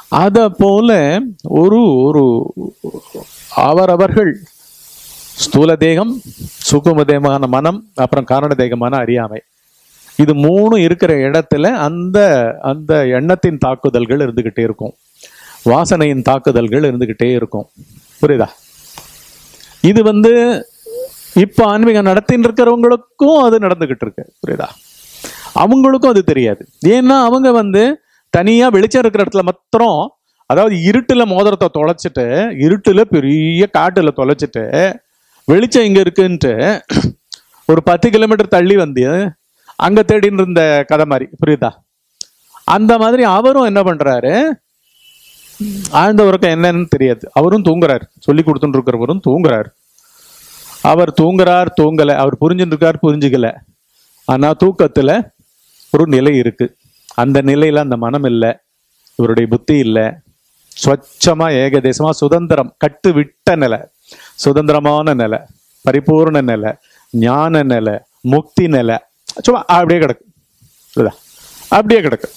அத போல ஒரு ஒரு அவரவர்கள் ஸ்தூல தேகம் சுகும தேகமான மனம் அப்புறம் காரண தேகமான அறியாமை இது மூணு இருக்கிற இடத்துல அந்த அந்த எண்ணத்தின் தாக்குதல்கள் இருந்துகிட்டே இருக்கும் வாசனையின் தாக்குதல்கள் இருந்துகிட்டே இருக்கும் புரியுதா இது வந்து இப்ப ஆன்மீகம் நடத்தின்னு இருக்கிறவங்களுக்கும் அது நடந்துகிட்டு இருக்கு புரியுதா அவங்களுக்கும் அது தெரியாது ஏன்னா அவங்க வந்து தனியா வெளிச்சம் இருக்கிற இடத்துல மாத்திரம் அதாவது இருட்டுல மோதிரத்தை தொலைச்சிட்டு இருட்டுல பெரிய காட்டுல தொலைச்சிட்டு வெளிச்சம் இங்க இருக்குன்ட்டு ஒரு பத்து கிலோமீட்டர் தள்ளி வந்து அங்க தேடின்னு இருந்த கதை மாதிரி புரியுதா அந்த மாதிரி அவரும் என்ன பண்றாரு ஆழ்ந்த உறக்கம் என்னன்னு தெரியாது அவரும் தூங்குறாரு சொல்லி கொடுத்துட்டு இருக்கிறவரும் தூங்குறாரு அவர் தூங்குறார் தூங்கல அவர் புரிஞ்சுட்டு இருக்கார் புரிஞ்சுக்கல ஆனா தூக்கத்துல ஒரு நிலை இருக்கு அந்த நிலையில அந்த மனம் இல்லை இவருடைய புத்தி இல்லை ஸ்வச்சமா ஏகதேசமா சுதந்திரம் கட்டு விட்ட நிலை சுதந்திரமான நிலை பரிபூர்ண நிலை ஞான நிலை முக்தி நிலை சும்மா அப்படியே கிடக்கு புரியுதா? அப்படியே கிடக்கு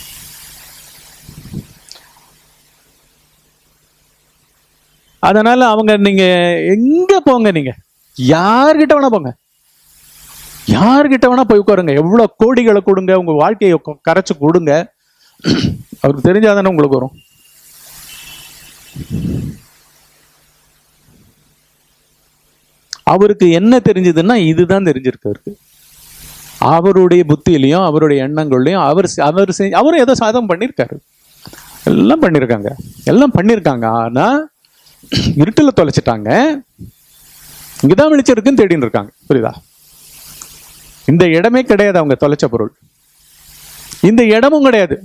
அதனால அவங்க நீங்க எங்க போங்க நீங்க யார்கிட்ட வேணா போங்க யார்கிட்ட வேணா போய் உட்காருங்க எவ்வளவு கோடிகளை கொடுங்க உங்க வாழ்க்கையை கொ- கரைச்சு கொடுங்க அவருக்கு தெரிஞ்சாதானே உங்களுக்கு வரும் அவருக்கு என்ன தெரிஞ்சதுன்னா இதுதான் தெரிஞ்சிருக்கு அவருக்கு அவருடைய புத்தியிலையும் அவருடைய எண்ணங்கள்லையும் அவர் செ- அவர் செஞ்ச அவரும் ஏதோ சாதகம் பண்ணியிருக்காரு எல்லாம் பண்ணியிருக்காங்க எல்லாம் பண்ணியிருக்காங்க ஆனா இருட்டுல தொலைச்சிட்டாங்க இங்கதான் வெளிச்சம் இருக்குன்னு தேடின்னு இருக்காங்க புரியுதா இந்த இடமே கிடையாது அவங்க தொலைச்ச பொருள் இந்த இடமும் கிடையாது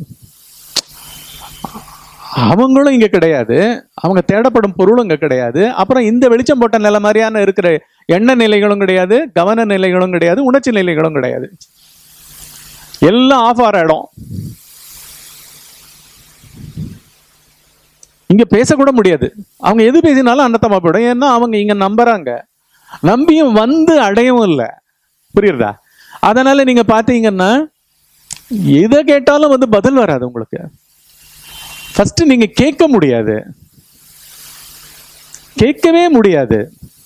அவங்களும் இங்க கிடையாது அவங்க தேடப்படும் பொருளும் இங்க கிடையாது அப்புறம் இந்த வெளிச்சம் போட்ட நிலை மாதிரியான இருக்கிற எண்ண நிலைகளும் கிடையாது கவன நிலைகளும் கிடையாது உணர்ச்சி நிலைகளும் கிடையாது எல்லாம் ஆஃப் ஆற இடம் இங்க பேசக்கூட முடியாது அவங்க எது பேசினாலும் அன்னத்தமா போயிடும் ஏன்னா அவங்க இங்க நம்புறாங்க நம்பியும் வந்து அடையவும் இல்லை புரியுறதா அதனால நீங்க பாத்தீங்கன்னா எதை கேட்டாலும் வந்து பதில் வராது உங்களுக்கு ஃபர்ஸ்ட் நீங்க கேட்க முடியாது கேட்கவே முடியாது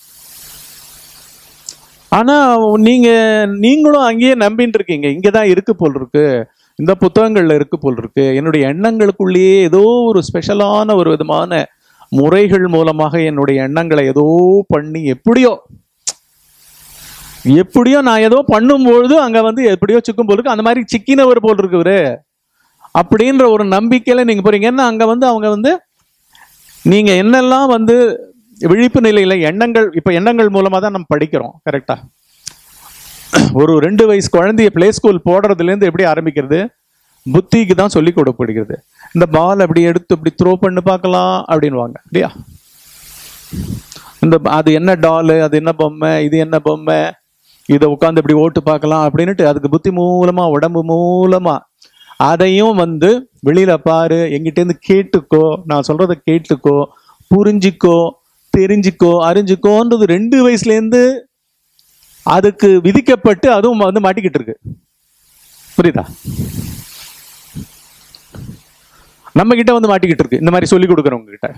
ஆனா நீங்க நீங்களும் அங்கேயே நம்பின்னு இருக்கீங்க இங்கதான் இருக்கு போல் இருக்கு இந்த புத்தகங்கள்ல இருக்கு போல் இருக்கு என்னுடைய எண்ணங்களுக்குள்ளேயே ஏதோ ஒரு ஸ்பெஷலான ஒரு விதமான முறைகள் மூலமாக என்னுடைய எண்ணங்களை ஏதோ பண்ணி எப்படியோ எப்படியோ நான் ஏதோ பண்ணும்பொழுது அங்க வந்து எப்படியோ சிக்கும் போல் இருக்கு அந்த மாதிரி சிக்கினவர் போல் இருக்கு இவரு அப்படின்ற ஒரு நம்பிக்கையில நீங்க போறீங்க ஏன்னா அங்க வந்து அவங்க வந்து நீங்க என்னெல்லாம் வந்து விழிப்பு நிலையில எண்ணங்கள் இப்ப எண்ணங்கள் மூலமா தான் நம்ம படிக்கிறோம் கரெக்டா ஒரு ரெண்டு வயசு குழந்தைய பிளே ஸ்கூல் போடுறதுல இருந்து எப்படி ஆரம்பிக்கிறது புத்திக்கு தான் சொல்லி கொடுக்கப்படுகிறது இந்த பால் அப்படி எடுத்து இப்படி த்ரோ பண்ணி பார்க்கலாம் அப்படின்வாங்க இல்லையா இந்த அது என்ன டாலு அது என்ன பொம்மை இது என்ன பொம்மை இதை உட்காந்து இப்படி ஓட்டு பார்க்கலாம் அப்படின்னுட்டு அதுக்கு புத்தி மூலமா உடம்பு மூலமா அதையும் வந்து வெளியில பாரு எங்கிட்டேருந்து கேட்டுக்கோ நான் சொல்றதை கேட்டுக்கோ புரிஞ்சுக்கோ தெரிஞ்சுக்கோ அறிஞ்சுக்கோன்றது ரெண்டு வயசுல இருந்து அதுக்கு விதிக்கப்பட்டு அதுவும் வந்து மாட்டிக்கிட்டு இருக்கு புரியுதா நம்ம கிட்ட வந்து மாட்டிக்கிட்டு இருக்கு இந்த மாதிரி சொல்லி கொடுக்குறவங்க கிட்ட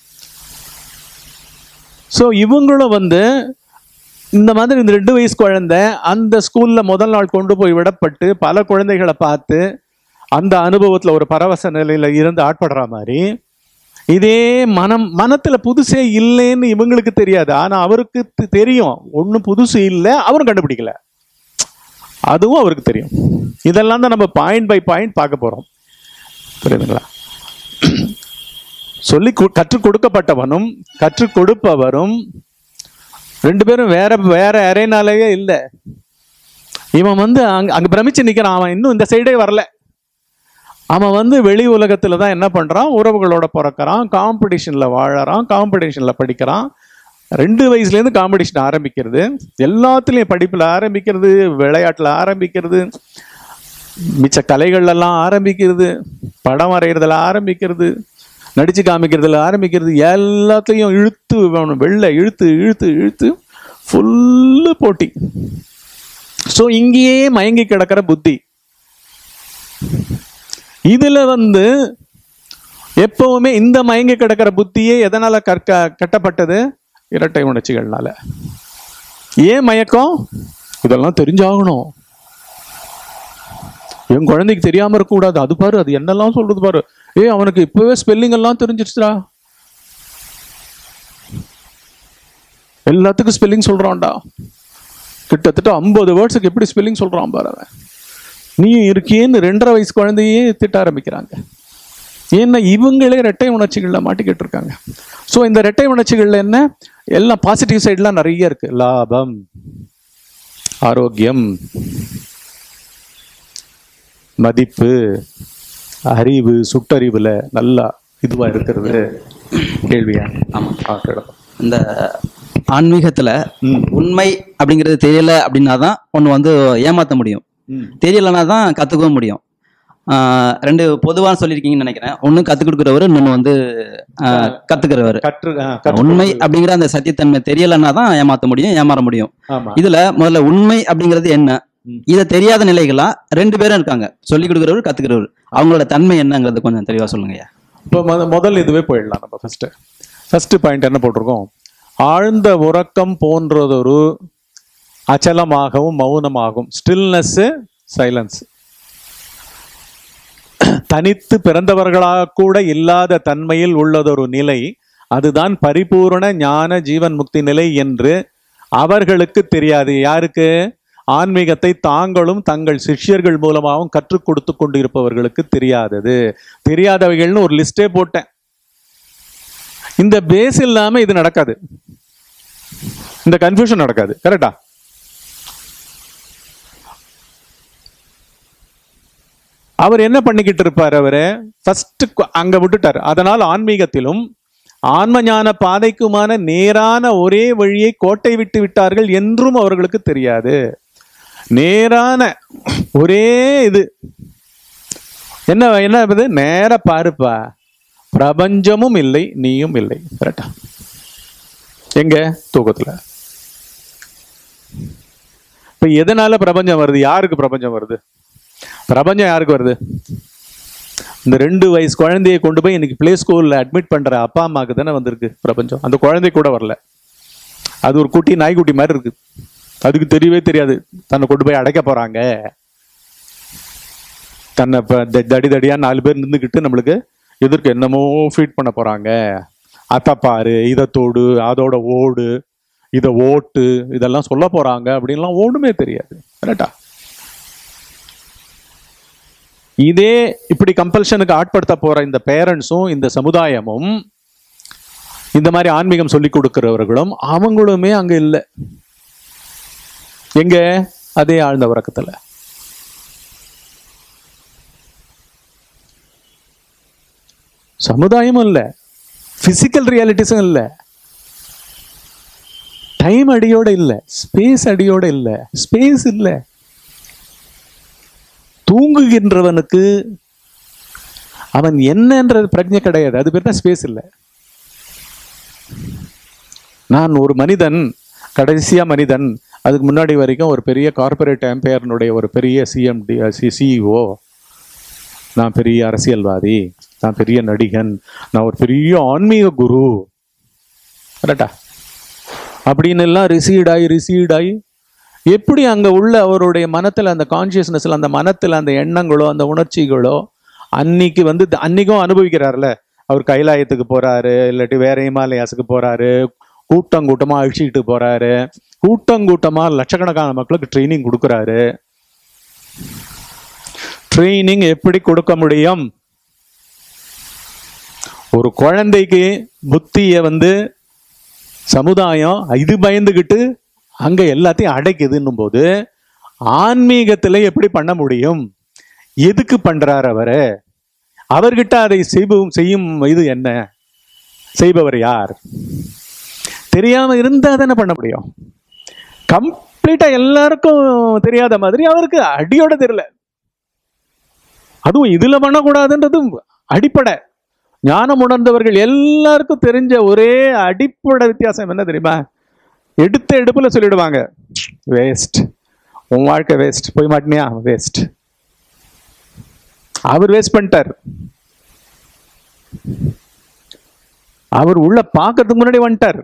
ஸோ இவங்களும் வந்து இந்த மாதிரி இந்த ரெண்டு வயசு குழந்தை அந்த ஸ்கூல்ல முதல் நாள் கொண்டு போய் விடப்பட்டு பல குழந்தைகளை பார்த்து அந்த அனுபவத்துல ஒரு பரவச நிலையில இருந்து ஆட்படுற மாதிரி இதே மனம் மனத்துல புதுசே இல்லைன்னு இவங்களுக்கு தெரியாது ஆனா அவருக்கு தெ- தெரியும் ஒண்ணும் புதுசு இல்லை அவரும் கண்டுபிடிக்கல அதுவும் அவருக்கு தெரியும் இதெல்லாம் தான் நம்ம பாயிண்ட் பை பாயிண்ட் பார்க்க போறோம் புரியுதுங்களா சொல்லி கு- கற்றுக் கொடுக்கப்பட்டவனும் கற்றுக் கொடுப்பவரும் ரெண்டு பேரும் வேற வேற அறைனாலேயே இல்லை இவன் வந்து அங்க அங்க பிரமிச்சு நிக்கிறான் அவன் இன்னும் இந்த சைடே வரல அவன் வந்து வெளி உலகத்துல தான் என்ன பண்றான் உறவுகளோட பிறக்கறான் காம்படிஷன்ல வாழறான் காம்படிஷன்ல படிக்கிறான் ரெண்டு வயசுல இருந்து காம்படிஷன் ஆரம்பிக்கிறது எல்லாத்துலயும் படிப்புல ஆரம்பிக்கிறது விளையாட்டுல ஆரம்பிக்கிறது மிச்ச கலைகள்ல எல்லாம் ஆரம்பிக்கிறது படம் வரைகிறதுல ஆரம்பிக்கிறது நடிச்சு காமிக்கிறதுல ஆரம்பிக்கிறது எல்லாத்தையும் இழுத்து வேணும் வெளில இழுத்து இழுத்து இழுத்து ஃபுல்லு போட்டி ஸோ இங்கேயே மயங்கி கிடக்கிற புத்தி இதுல வந்து எப்பவுமே இந்த மயங்கி கிடக்கிற புத்தியே எதனால கற்க கட்டப்பட்டது இரட்டை உணர்ச்சிகள்னால ஏன் மயக்கம் இதெல்லாம் தெரிஞ்சாகணும் என் குழந்தைக்கு தெரியாம இருக்க கூடாது அது பாரு அது என்னெல்லாம் சொல்றது பாரு ஏய் அவனுக்கு இப்பவே ஸ்பெல்லிங் எல்லாம் தெரிஞ்சிருச்சுடா எல்லாத்துக்கும் ஸ்பெல்லிங் சொல்றான்டா கிட்டத்தட்ட ஐம்பது வேர்ட்ஸுக்கு எப்படி ஸ்பெல்லிங் சொல்றான் பாரு அவன் நீயும் இருக்கியேன்னு ரெண்டரை வயசு குழந்தையே திட்ட ஆரம்பிக்கிறாங்க ஏன்னா இவங்களே ரெட்டை உணர்ச்சிகள்ல மாட்டிக்கிட்டு இருக்காங்க ஸோ இந்த ரெட்டை உணர்ச்சிகள்ல என்ன எல்லாம் பாசிட்டிவ் சைட்லாம் நிறைய இருக்கு லாபம் ஆரோக்கியம் மதிப்பு அறிவு சுட்டறிவுல நல்லா இதுவா இருக்கிறது கேள்வியா ஆமாம் ஆ, கேளுங்க. இந்த ஆன்மீகத்துல ம். உண்மை அப்படிங்கிறது தெரியல அப்படின்னா தான் ஒன்று வந்து ஏமாற்ற முடியும் ம். தெரியலனா தான் கற்றுக்கவும் முடியும் ஆஹ் ரெண்டு பொதுவாக சொல்லியிருக்கீங்கன்னு நினைக்கிறேன் ஒன்று கற்றுக் கொடுக்குறவர் இன்னொன்று வந்து ஆஹ் கத்துக்கிறவர் கற்று ஆ, கற்று- உண்மை அப்படிங்கிற அந்த சத்தியத்தன்மை தெரியலன்னா தான் ஏமாற்ற முடியும் ஏமாற முடியும் ஆமா இதுல முதல்ல உண்மை அப்படிங்கிறது என்ன ம். இதை தெரியாத நிலைகளா ரெண்டு பேரும் இருக்காங்க சொல்லி கொடுக்குறவர் கத்துக்கிறவர் அவங்களோட தன்மை என்னங்கிறது கொஞ்சம் தெளிவா சொல்லுங்கய்யா இப்போ முத- முதல் இதுவே போயிடலாம் நம்ம ஃபர்ஸ்ட் ஃபர்ஸ்ட் பாயிண்ட் என்ன போட்டிருக்கோம் ஆழ்ந்த உறக்கம் போன்றதொரு அச்சலமாகவும் மௌனமாகும் ஸ்டில்னஸ் சைலன்ஸ் தனித்து பிறந்தவர்களாக கூட இல்லாத தன்மையில் உள்ளதொரு நிலை அதுதான் பரிபூரண ஞான ஜீவன் முக்தி நிலை என்று அவர்களுக்கு தெரியாது யாருக்கு ஆன்மீகத்தை தாங்களும் தங்கள் சிஷ்யர்கள் மூலமாகவும் கற்றுக் கொடுத்து கொண்டு இருப்பவர்களுக்கு தெரியாதது தெரியாதவைகள்னு ஒரு லிஸ்டே போட்டேன் இந்த பேஸ் இல்லாம இது நடக்காது இந்த கன்ஃபியூஷன் நடக்காது கரெக்டா அவர் என்ன பண்ணிக்கிட்டு இருப்பார் அவரு ஃபர்ஸ்ட் அங்க விட்டுட்டார் அதனால் ஆன்மீகத்திலும் ஆன்ம ஞான பாதைக்குமான நேரான ஒரே வழியை கோட்டை விட்டு விட்டார்கள் என்றும் அவர்களுக்கு தெரியாது நேரான ஒரே இது என்ன என்ன இது நேர பாருப்பா பிரபஞ்சமும் இல்லை நீயும் இல்லை கரெக்டா எங்க தூக்கத்துல இப்ப எதனால பிரபஞ்சம் வருது யாருக்கு பிரபஞ்சம் வருது பிரபஞ்சம் யாருக்கு வருது இந்த ரெண்டு வயசு குழந்தையை கொண்டு போய் இன்னைக்கு பிளே ஸ்கூல்ல அட்மிட் பண்ற அப்பா அம்மாவுக்கு தானே வந்திருக்கு பிரபஞ்சம் அந்த குழந்தை கூட வரல அது ஒரு குட்டி நாய்க்குட்டி மாதிரி இருக்கு அதுக்கு தெரியவே தெரியாது தன்னை கொண்டு போய் அடைக்க போறாங்க தன்னை இப்ப த- தடி தடியா நாலு பேர் நின்றுக்கிட்டு நம்மளுக்கு எதிர்க்க என்னமோ ஃபீட் பண்ண போறாங்க அத்தை பாரு இதை தோடு அதோட ஓடு இதை ஓட்டு இதெல்லாம் சொல்ல போறாங்க அப்படின்லாம் ஒண்ணுமே தெரியாது கரெக்டா இதே இப்படி கம்பல்ஷனுக்கு ஆட்படுத்த போற இந்த பேரண்ட்ஸும் இந்த சமுதாயமும் இந்த மாதிரி ஆன்மீகம் சொல்லி கொடுக்கிறவர்களும் அவங்களுமே அங்க இல்லை எங்க அதே ஆழ்ந்த உறக்கத்துல சமுதாயமும் இல்லை பிசிக்கல் ரியாலிட்டிஸும் இல்லை டைம் அடியோட இல்லை ஸ்பேஸ் அடியோட இல்லை ஸ்பேஸ் இல்லை தூங்குகின்றவனுக்கு அவன் என்னன்ற பிரஜை கிடையாது அது பேர் தான் ஸ்பேஸ் இல்லை நான் ஒரு மனிதன் கடைசியா மனிதன் அதுக்கு முன்னாடி வரைக்கும் ஒரு பெரிய கார்ப்பரேட் எம்பையர்னுடைய ஒரு பெரிய சிஎம்டி சிஇஓ நான் பெரிய அரசியல்வாதி நான் பெரிய நடிகன் நான் ஒரு பெரிய ஆன்மீக குரு கரெக்டா அப்படின்னு எல்லாம் ரிசீட் ஆகி ரிசீட் ஆகி எப்படி அங்க உள்ள அவருடைய மனத்துல அந்த கான்சியஸ்னஸ்ல அந்த மனத்துல அந்த எண்ணங்களோ அந்த உணர்ச்சிகளோ அன்னைக்கு வந்து த- அன்னைக்கும் அனுபவிக்கிறார்ல அவர் கைலாயத்துக்கு போறாரு இல்லாட்டி வேற இமாலயாஸுக்கு போறாரு கூட்டம் கூட்டமா அழிச்சிக்கிட்டு போறாரு கூட்டம் கூட்டமா லட்சக்கணக்கான மக்களுக்கு ட்ரைனிங் கொடுக்குறாரு ட்ரைனிங் எப்படி கொடுக்க முடியும் ஒரு குழந்தைக்கு புத்திய வந்து சமுதாயம் இது பயந்துகிட்டு அங்க எல்லாத்தையும் அடைக்குதுன்னும் போது ஆன்மீகத்துல எப்படி பண்ண முடியும் எதுக்கு பண்றார் அவரு அவர்கிட்ட அதை செய்பவும் செய்யும் இது என்ன செய்பவர் யார் தெரியாம இருந்தா தானே பண்ண முடியும் கம்ப்ளீட்டா எல்லாருக்கும் தெரியாத மாதிரி அவருக்கு அடியோட தெரியல அதுவும் இதுல பண்ணக்கூடாதுன்றது அடிப்படை ஞானம் உணர்ந்தவர்கள் எல்லாருக்கும் தெரிஞ்ச ஒரே அடிப்படை வித்தியாசம் என்ன தெரியுமா எடுத்த எடுப்புல சொல்லிடுவாங்க வேஸ்ட் உன் வாழ்க்கை வேஸ்ட் போய் மாட்டினியா வேஸ்ட் அவர் வேஸ்ட் பண்ணிட்டார் அவர் உள்ள பார்க்கறதுக்கு முன்னாடி வந்துட்டார்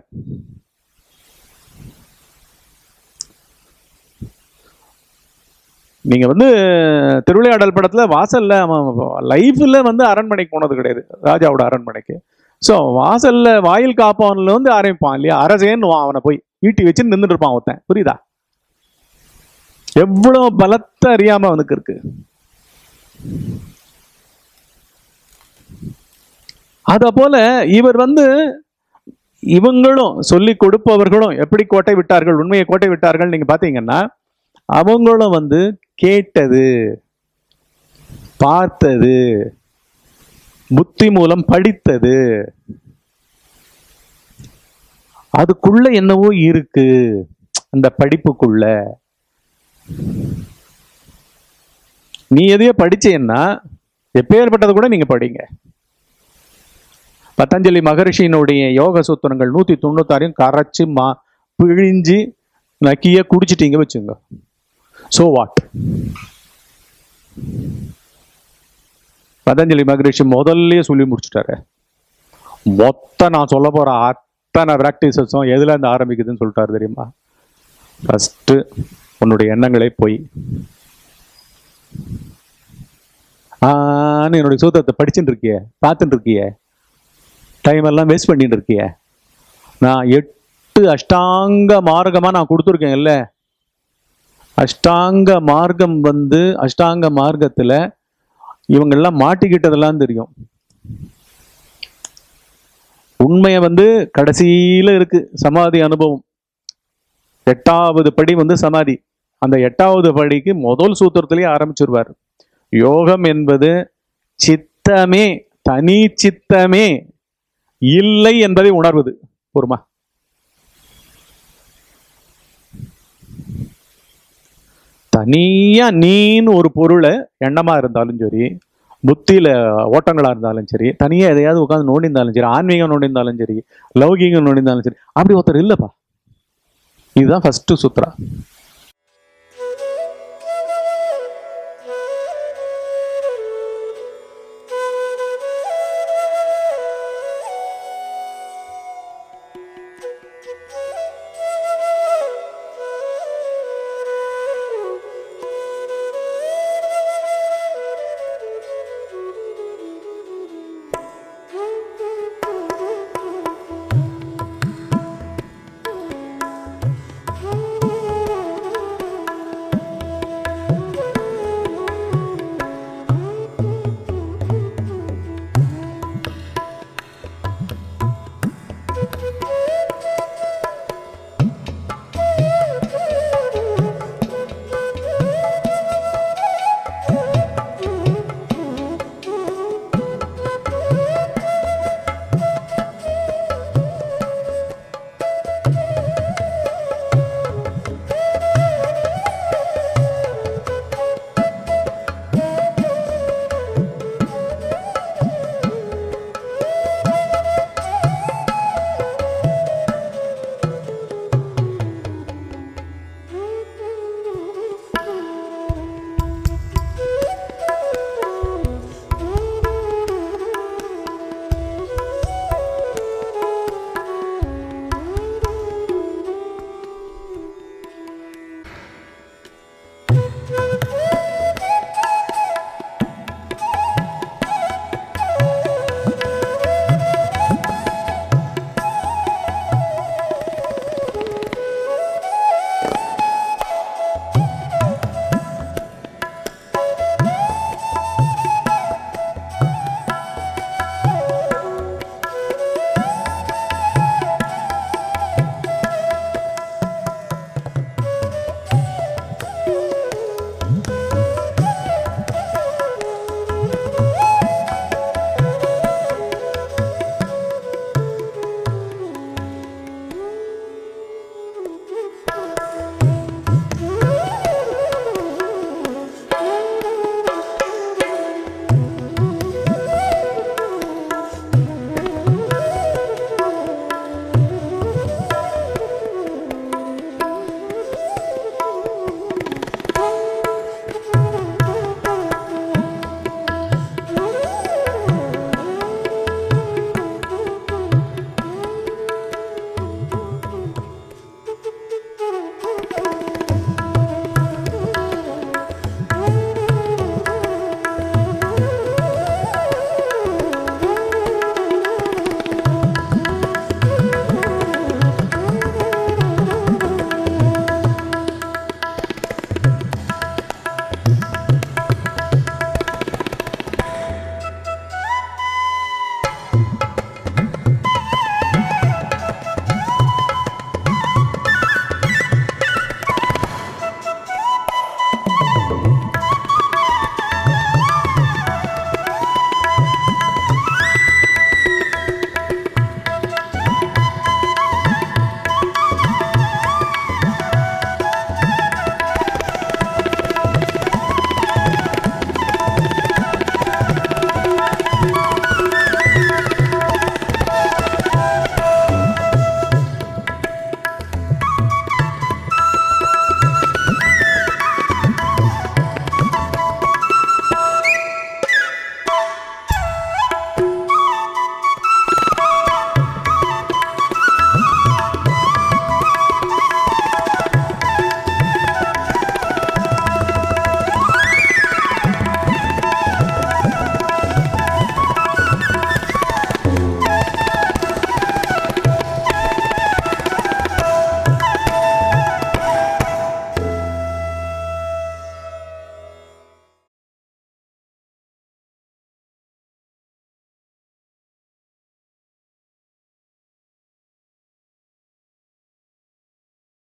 நீங்க வந்து திருவிளையாடல் படத்துல வாசல்ல அவன் லைஃப்ல வந்து அரண்மனைக்கு போனது கிடையாது ராஜாவோட அரண்மனைக்கு ஸோ வாசல்ல வாயில் காப்பவன்ல வந்து ஆரம்பிப்பான் இல்லையா அரசேன்னு அவனை போய் ஈட்டி வச்சு நின்றுட்டு இருப்பான் ஒருத்தன் புரியுதா எவ்வளவு பலத்த அறியாம அவனுக்கு இருக்கு அத போல இவர் வந்து இவங்களும் சொல்லி கொடுப்பவர்களும் எப்படி கோட்டை விட்டார்கள் உண்மையை கோட்டை விட்டார்கள் நீங்க பாத்தீங்கன்னா அவங்களும் வந்து கேட்டது பார்த்தது புத்தி மூலம் படித்தது அதுக்குள்ள என்னவோ இருக்கு அந்த படிப்புக்குள்ள நீ எதையோ படிச்சேன்னா எப்பேற்பட்டது கூட நீங்க படிங்க பதஞ்சலி மகரிஷியினுடைய யோக சூத்திரங்கள் நூத்தி தொண்ணூத்தாறையும் கரைச்சு மா பிழிஞ்சு நக்கிய குடிச்சிட்டீங்க வச்சுங்க சோ வாட் பதஞ்சலி மகரிஷி முதல்லயே சொல்லி முடிச்சுட்டாரு மொத்த நான் சொல்ல போற அத்தனை பிராக்டிசஸும் எதுல இருந்து ஆரம்பிக்குதுன்னு சொல்லிட்டாரு தெரியுமா ஃபர்ஸ்ட் உன்னுடைய எண்ணங்களே போய் ஆன்னு என்னுடைய சூத்திரத்தை படிச்சுட்டு இருக்கிய பார்த்துட்டு இருக்கிய டைம் எல்லாம் வேஸ்ட் பண்ணிட்டு இருக்கிய நான் எட்டு அஷ்டாங்க மார்க்கமா நான் கொடுத்துருக்கேன் இல்ல அஷ்டாங்க மார்க்கம் வந்து அஷ்டாங்க மார்க்கத்துல இவங்கெல்லாம் மாட்டிக்கிட்டதெல்லாம் தெரியும் உண்மையை வந்து கடைசியில இருக்கு சமாதி அனுபவம் எட்டாவது படி வந்து சமாதி அந்த எட்டாவது படிக்கு முதல் சூத்திரத்திலேயே ஆரம்பிச்சிருவார் யோகம் என்பது சித்தமே தனி சித்தமே இல்லை என்பதை உணர்வது பொறுமா தனியா நீன்னு ஒரு பொருளை எண்ணமா இருந்தாலும் சரி புத்தியில ஓட்டங்களா இருந்தாலும் சரி தனியா எதையாவது உட்காந்து நோண்டிருந்தாலும் சரி ஆன்மீகம் நோண்டிருந்தாலும் சரி லௌகீகம் நோண்டிருந்தாலும் சரி அப்படி ஒருத்தர் இல்லப்பா இதுதான் ஃபர்ஸ்ட் சுத்ரா